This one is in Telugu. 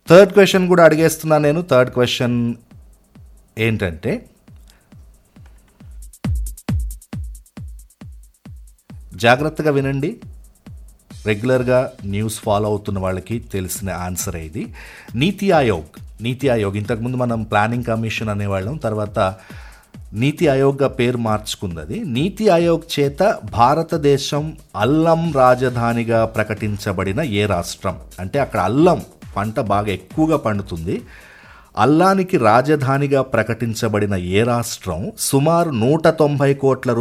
థర్డ్ క్వశ్చన్ కూడా అడిగేస్తున్నా నేను థర్డ్ క్వశ్చన్ ఏంటంటే జాగ్రత్తగా వినండి రెగ్యులర్గా న్యూస్ ఫాలో అవుతున్న వాళ్ళకి తెలిసిన ఆన్సర్ ఇది నీతి ఆయోగ్ నీతి ఆయోగ్ ఇంతకుముందు మనం ప్లానింగ్ కమిషన్ అనేవాళ్ళం తర్వాత నీతి ఆయోగ్గా పేరు మార్చుకుంది అది నీతి ఆయోగ్ చేత భారతదేశం అల్లం రాజధానిగా ప్రకటించబడిన ఏ రాష్ట్రం అంటే అక్కడ అల్లం పంట బాగా ఎక్కువగా పండుతుంది అల్లానికి రాజధానిగా ప్రకటించబడిన ఏ రాష్ట్రం సుమారు నూట తొంభై కోట్ల